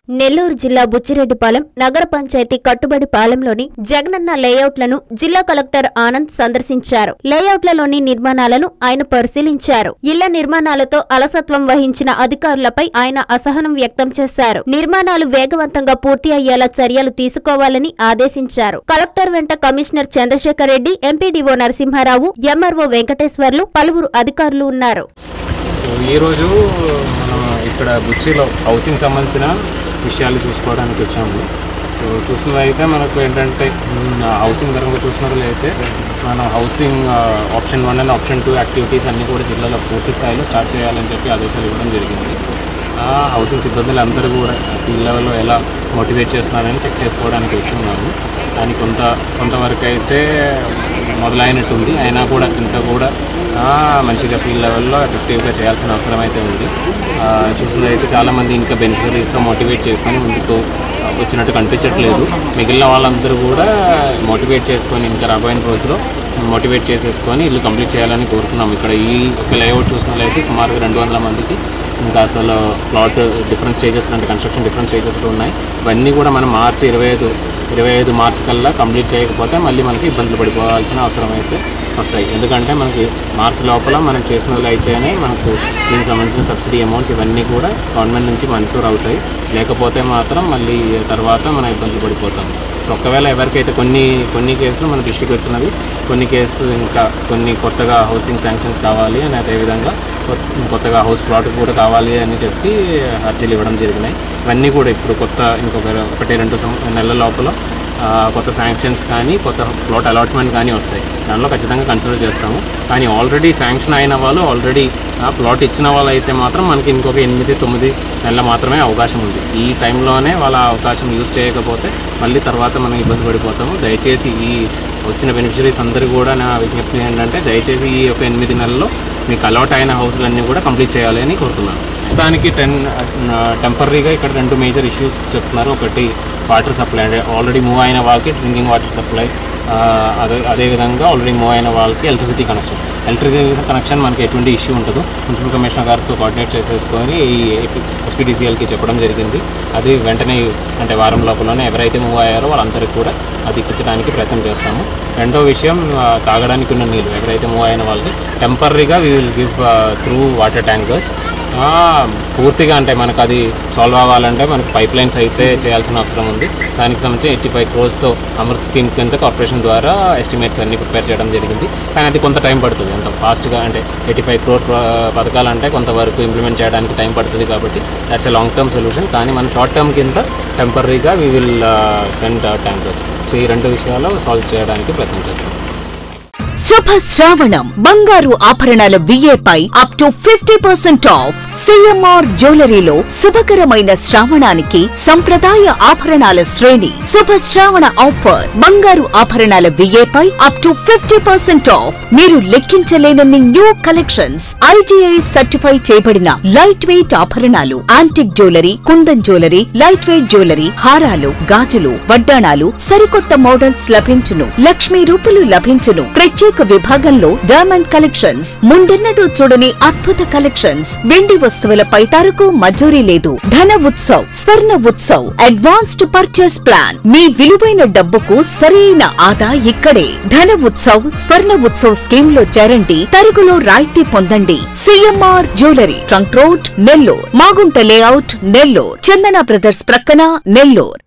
నెల్లూరు జిల్లా బుచ్చిరెడ్డిపాలెం నగర పంచాయతీ కట్టుబడి పాలెంలోని జగనన్న లేఅవుట్లను జిల్లా కలెక్టర్ ఆనంద్ సందర్శించారు లేఅవుట్లలోని నిర్మాణాలను ఆయన పరిశీలించారు ఇళ్ల నిర్మాణాలతో అలసత్వం వహించిన అధికారులపై ఆయన అసహనం వ్యక్తం చేశారు నిర్మాణాలు వేగవంతంగా పూర్తి అయ్యేలా చర్యలు తీసుకోవాలని ఆదేశించారు కలెక్టర్ వెంట commissioner Chandrasekhar Reddy MPDO Narasimharao MRO Venkateswarlu పలువురు అధికారులు ఉన్నారు సో ఈరోజు మనం ఇక్కడ బుచ్చిలో హౌసింగ్ సంబంధించిన విషయాలు చూసుకోవడానికి వచ్చాము సో చూసినదైతే మనకు ఏంటంటే మ్, హౌసింగ్ పరంగా చూసినట్లయితే మనం housing ah, option one and option two activities అన్నీ కూడా జిల్లాలో పూర్తి స్థాయిలో స్టార్ట్ చేయాలని చెప్పి ఆదేశాలు ఇవ్వడం జరిగింది ఆ హౌసింగ్ సిబ్బందులు అందరూ కూడా ఫీల్డ్ లెవెల్లో ఎలా మోటివేట్ చేస్తున్నారని చెక్ చేసుకోవడానికి వచ్చి ఉన్నాము కానీ కొంత కొంతవరకు అయితే మొదలైనట్టుంది అయినా కూడా ఇంకా కూడా ఆ, మంచిగా ఫీల్డ్ లెవెల్లో ఎఫెక్టివ్గా చేయాల్సిన అవసరం అయితే ఉంది ఆ, చూసినదైతే చాలామంది ఇంకా బెనిఫిషరీస్తో మోటివేట్ చేసుకొని ముందుకు ఆ, వచ్చినట్టు కనిపించట్లేదు మిగిలిన వాళ్ళందరూ కూడా మోటివేట్ చేసుకొని ఇంకా రాబోయే రోజులో మోటివేట్ చేసేసుకొని ఇల్లు కంప్లీట్ చేయాలని కోరుకున్నాం ఇక్కడ ఈ ఒక లేఅవుట్ చూసినట్లయితే సుమారుగా రెండు వందల మందికి ఇంకా అసలు ప్లాట్ డిఫరెంట్ స్టేజెస్ అంటే కన్స్ట్రక్షన్ డిఫరెంట్ స్టేజెస్లో ఉన్నాయి ఇవన్నీ కూడా మనం మార్చి ఇరవై ఐదు ఇరవై ఐదు మార్చి కల్లా కంప్లీట్ చేయకపోతే మళ్ళీ మనకి ఇబ్బందులు పడిపోవాల్సిన అవసరం అయితే వస్తాయి ఎందుకంటే మనకి మార్చి లోపల మనం చేసినట్లు అయితేనే మనకు దీనికి సంబంధించిన సబ్సిడీ అమౌంట్స్ ఇవన్నీ కూడా గవర్నమెంట్ నుంచి మంజూరు అవుతాయి లేకపోతే మాత్రం మళ్ళీ తర్వాత మనం ఇబ్బందులు పడిపోతాం సో ఒకవేళ ఎవరికైతే కొన్ని కొన్ని కేసులు మన దృష్టికి వచ్చినవి కొన్ని కేసులు ఇంకా కొన్ని కొత్తగా హౌసింగ్ శాంక్షన్స్ కావాలి అని అదేవిధంగా కొత్త- కొత్తగా హౌస్ ప్లాట్ కూడా కావాలి అని చెప్పి అర్జీలు ఇవ్వడం జరిగినాయి ఇవన్నీ కూడా ఇప్పుడు కొత్త ఇంకొక ఒకటి రెండు సం- నెలల లోపల ఆ, కొత్త శాంక్షన్స్ కానీ కొత్త ప్లాట్ అలాట్మెంట్ కానీ వస్తాయి దానిలో ఖచ్చితంగా కన్సిడర్ చేస్తాము కానీ ఆల్రెడీ శాంక్షన్ అయిన వాళ్ళు ఆల్రెడీ ఆ ప్లాట్ ఇచ్చిన వాళ్ళు అయితే మాత్రం మనకి ఇంకొక ఎనిమిది తొమ్మిది నెలల మాత్రమే అవకాశం ఉంది ఈ టైంలోనే వాళ్ళ అవకాశం యూజ్ చేయకపోతే మళ్ళీ తర్వాత మనం ఇబ్బంది పడిపోతాము దయచేసి ఈ వచ్చిన బెనిఫిషరీస్ అందరూ కూడా నా విజ్ఞప్తి ఏంటంటే దయచేసి ఈ ఒక ఎనిమిది నెలల్లో మీకు అలాట్ అయిన హౌస్లన్నీ కూడా కంప్లీట్ చేయాలి అని కోరుతున్నాను దానికి టెన్ టెంపరీగా ఇక్కడ రెండు మేజర్ ఇష్యూస్ చెప్తున్నారు ఒకటి వాటర్ సప్లై అంటే ఆల్రెడీ మూవ్ అయిన వాళ్ళకి డ్రింకింగ్ వాటర్ సప్లై అదే అదేవిధంగా ఆల్రెడీ మూవ్ అయిన వాళ్ళకి ఎలక్ట్రిసిటీ కనెక్షన్ ఎలక్ట్రిసిటీ కనెక్షన్ మనకి ఎటువంటి ఇష్యూ ఉండదు మున్సిపల్ కమిషనర్ గారితో కోఆర్డినేట్ చేసేసుకొని ఈ ఎస్పీడీసీఎల్కి చెప్పడం జరిగింది అది వెంటనే అంటే వారం లోపలనే ఎవరైతే మూవ్ అయ్యారో వాళ్ళందరికీ కూడా అది ఇప్పించడానికి ప్రయత్నం చేస్తాము రెండో విషయం ఆ, తాగడానికి ఉన్న నీళ్ళు ఎవరైతే మూవ్ అయిన వాళ్ళకి టెంపరీగా we will give through water tankers పూర్తిగా అంటే మనకు అది సాల్వ్ అవ్వాలంటే మనకు పైప్ లైన్స్ అయితే చేయాల్సిన అవసరం ఉంది దానికి సంబంధించి ఎయిటీ ఫైవ్ క్రోర్స్తో అమృత్ స్కీమ్ కింద కార్పొరేషన్ ద్వారా ఎస్టిమేట్స్ అన్ని ప్రిపేర్ చేయడం జరిగింది కానీ అది కొంత టైం పడుతుంది అంత ఫాస్ట్గా అంటే ఎయిటీ ఫైవ్ క్రోర్ పథకాలు అంటే కొంతవరకు ఇంప్లిమెంట్ చేయడానికి టైం పడుతుంది కాబట్టి that's a long term solution కానీ మనం షార్ట్ టర్మ్ కింద టెంపరీగా we will send tankers so ఈ రెండు విషయాలు సాల్వ్ చేయడానికి ప్రయత్నం చేస్తాం శుభ శ్రావణం బంగారు ఆభరణాల విఏపై up to fifty percent off CMR జ్యువెలరీలో శుభకరమైన శ్రావణానికి సంప్రదాయ ఆభరణాల శ్రేణి శుభ శ్రావణ ఆఫర్ బంగారు ఆభరణాల విఏపై up to fifty percent off మీరు లెక్కించలేనన్ని న్యూ కలెక్షన్స్ ఐటీఐ సర్టిఫై చేయబడిన లైట్ వెయిట్ ఆభరణాలు antique jewellery kundan jewellery light weight jewellery హారాలు గాజులు వడ్డాణాలు సరికొత్త మోడల్స్ లభించును లక్ష్మీ రూపులు లభించును ప్రత్యేక విభాగంలో డైమండ్ కలెక్షన్స్ ముందెన్నడూ చూడని అద్భుత కలెక్షన్స్ వెండి వస్తువులపై తరకు మజూరీ లేదు Dhana Utsav Swarna Utsav advanced purchase plan మీ విలువైన డబ్బుకు సరైన ఆదా ఇక్కడే ధన ఉత్సవ్ స్వర్ణ ఉత్సవ్ స్కీమ్ లో చేరండి తరుగులో రాయితీ పొందండి CMR jewellery trunk road Nellore Magunta layout Nellore Chandana brothers ప్రక్కన నెల్లూర్